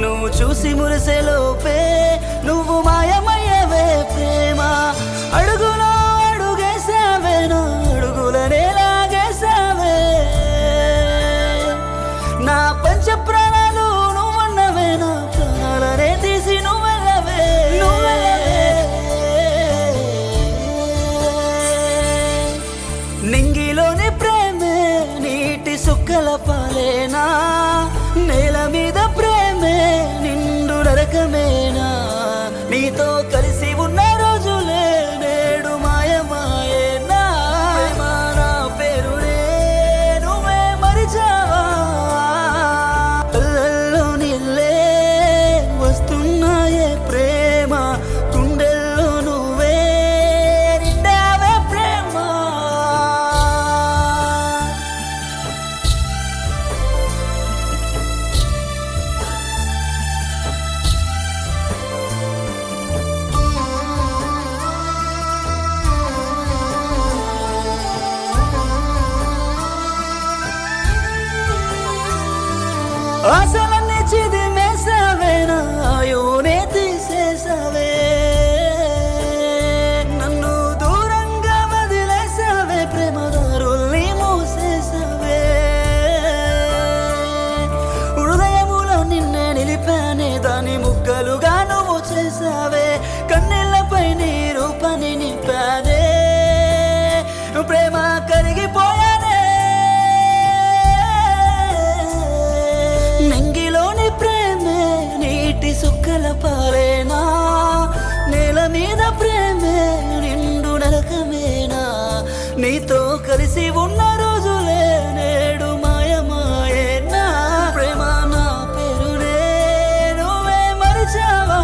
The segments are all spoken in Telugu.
నిన్ను చూసి మురిసెలోపే నువ్వు మాయమయ్యవే ప్రేమ అడుగులో అడుగేసావే నా అడుగులనే లాగేసావే నా పంచ ప్రాణాలు నువ్వన్నవే నా ప్రాణాలనే తీసి నువ్వెళ్ళవే నువ్వెళ్ళవే నింగిలోని ప్రేమే నీటి సుక్కల పాలేనా నేల మీద ప్రేమే నిండు నరకమేనా నీతో కలిసి ఉన్న రోజులే నేడు మాయమాయేనా ప్రేమ నా పేరునే నువ్వే మరిచావా కళ్ళల్లో నీళ్ళే వస్తున్నాయే ప్రేమ గుండెల్లో నువ్వే నిండావే ప్రేమ ఆశలన్నీ చిదిమేసావే నా ఆయువునే తీసేసావే నన్ను దూరంగా వదిలేసావే ప్రేమ దారుల్ని మూసేసావే హృదయములో నిన్నే నిలిపానే దాని ముక్కలుగా నువ్వు చేసావే కన్నెళ్ళపై నీ రూపాన్ని నింపానే ప్రేమ కరిగిపోయానే నెంగిలోని ప్రేమే నీటి సుక్కల పాలేనా నేల మీద ప్రేమే నిండు నరకమేనా నీతో కలిసి ఉన్న రోజులే నేడు మాయమాయేనా ప్రేమ నా పేరునే నువ్వే మరిచావా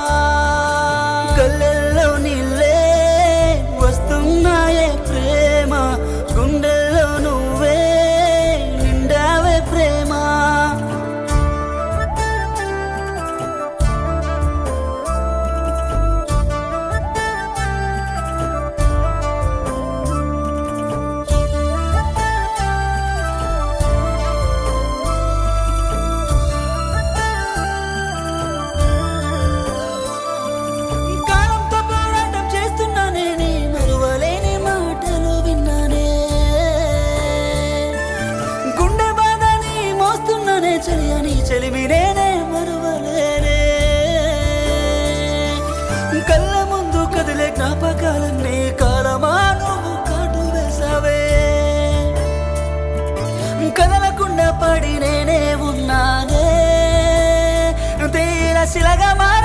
కళ్ళల్లో నీళ్ళే వస్తున్నాయే ప్రేమ గుండెల్లో నువ్వే నిండావే ప్రేమ కాలంతో పోరాటం చేస్తున్నానే నీ మరువలేని మాటలు విన్నానే గుండె బాధని మోస్తున్నానే చలి అని చెలిమి నేనే మరువలేనే కళ్ళ ముందు కదిలే జ్ఞాపకాలన్నీ కాలమా నువ్వు కాటు వేసావే కదలకుండా పడి నేనే ఉన్నానే తీర శిలగా మారి